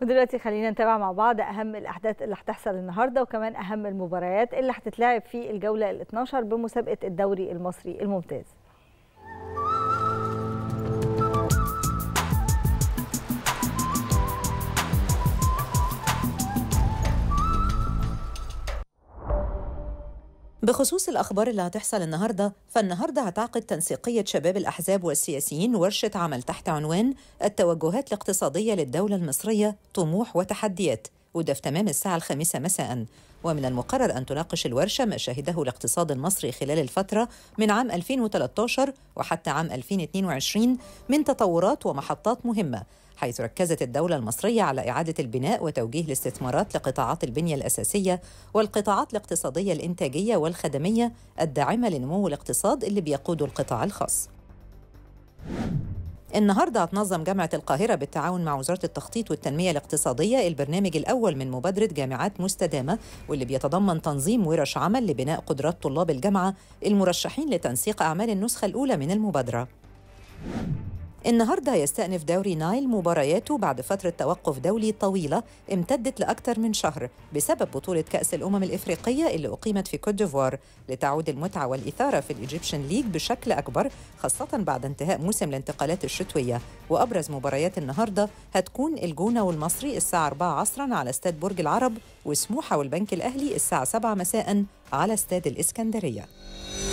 ودلوقتي خلينا نتابع مع بعض اهم الاحداث اللي هتحصل النهارده وكمان اهم المباريات اللي هتتلعب في الجوله ال 12 بمسابقه الدوري المصري الممتاز. بخصوص الأخبار اللي هتحصل النهاردة فالنهاردة هتعقد تنسيقية شباب الأحزاب والسياسيين ورشة عمل تحت عنوان التوجهات الاقتصادية للدولة المصرية طموح وتحديات وده في تمام الساعة الخامسة مساء ومن المقرر أن تناقش الورشة ما شهده الاقتصاد المصري خلال الفترة من عام 2013 وحتى عام 2022 من تطورات ومحطات مهمة حيث ركزت الدولة المصرية على إعادة البناء وتوجيه الاستثمارات لقطاعات البنية الأساسية والقطاعات الاقتصادية الإنتاجية والخدمية الداعمة لنمو الاقتصاد اللي بيقوده القطاع الخاص. النهارده هتنظم جامعة القاهرة بالتعاون مع وزارة التخطيط والتنمية الاقتصادية البرنامج الأول من مبادرة جامعات مستدامة واللي بيتضمن تنظيم ورش عمل لبناء قدرات طلاب الجامعة المرشحين لتنسيق أعمال النسخة الأولى من المبادرة. النهارده يستأنف دوري نايل مبارياته بعد فترة توقف دولي طويلة امتدت لأكثر من شهر بسبب بطولة كأس الأمم الإفريقية اللي أقيمت في كوت ديفوار لتعود المتعة والإثارة في الإيجيبشن ليج بشكل أكبر خاصة بعد انتهاء موسم الانتقالات الشتوية وأبرز مباريات النهارده هتكون الجونة والمصري الساعة 4 عصرا على استاد برج العرب وسموحة والبنك الأهلي الساعة 7 مساء على استاد الإسكندرية